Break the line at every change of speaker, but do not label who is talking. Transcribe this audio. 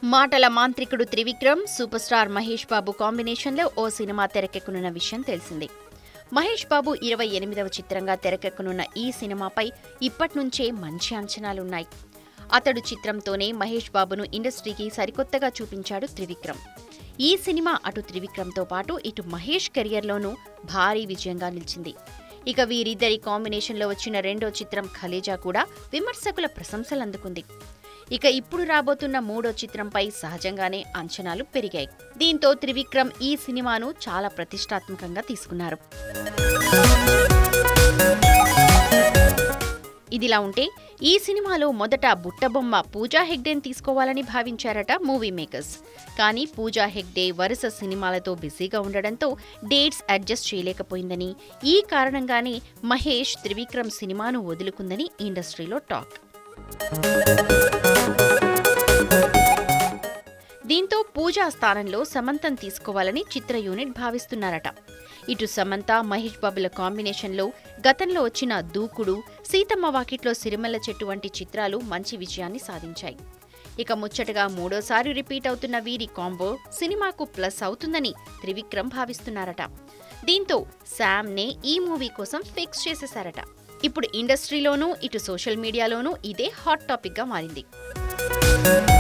మాటల మాంత్రికుడు Trivikram super star Mahesh Babu కాంబినేషన్లో ఓ సినిమా తెరకెక్కనున్న విషయం తెలిసిందే మహేష్ బాబు ఇరవై ఎనిమిదవ చిత్రంగా తెరకెక్కనున్న ఈ సినిమాపై ఇప్పట్నుంచే మంచి అంచనాలున్నాయి అతడు చిత్రంతోనే మహేష్ బాబును ఇండస్ట్రీకి సరికొత్తగా చూపించాడు త్రివిక్రమ్ ఈ సినిమా అటు త్రివిక్రమ్తో పాటు ఇటు మహేష్ కెరియర్లోనూ భారీ విజయంగా నిలిచింది ఇక వీరిద్దరి కాంబినేషన్లో వచ్చిన రెండో చిత్రం ఖలేజా కూడా విమర్శకుల ప్రశంసలు అందుకుంది ఇక ఇప్పుడు రాబోతున్న మూడో చిత్రంపై సహజంగానే అంచనాలు పెరిగాయి దీంతో త్రివిక్రమ్ ఈ సినిమాను చాలా ప్రతిష్టాత్మకంగా తీసుకున్నారు ఇదిలా ఉంటే ఈ సినిమాలో మొదట బుట్టబొమ్మ పూజా హెగ్డేని తీసుకోవాలని భావించారట మూవీ మేకర్స్ కానీ పూజా హెగ్డే వరుస సినిమాలతో బిజీగా ఉండడంతో డేట్స్ అడ్జస్ట్ చేయలేకపోయిందని ఈ కారణంగానే మహేష్ త్రివిక్రమ్ సినిమాను వదులుకుందని ఇండస్ట్రీలో టాక్ దీంతో పూజా స్థానంలో సమంతం తీసుకోవాలని చిత్ర యూనిట్ భావిస్తున్నారట ఇటు సమంత మహేష్ బాబుల కాంబినేషన్లో గతంలో వచ్చిన దూకుడు సీతమ్మ వాకిట్లో సిరిమల్ల చెట్టు వంటి చిత్రాలు మంచి విజయాన్ని సాధించాయి ఇక ముచ్చటగా మూడోసారి రిపీట్ అవుతున్న వీరి కాంబో సినిమాకు ప్లస్ అవుతుందని త్రివిక్రమ్ భావిస్తున్నారట దీంతో శామ్నే ఈ మూవీ కోసం ఫిక్స్ చేసేశారట ఇప్పుడు ఇండస్ట్రీలోనూ ఇటు సోషల్ మీడియాలోనూ ఇదే హాట్ టాపిక్గా మారింది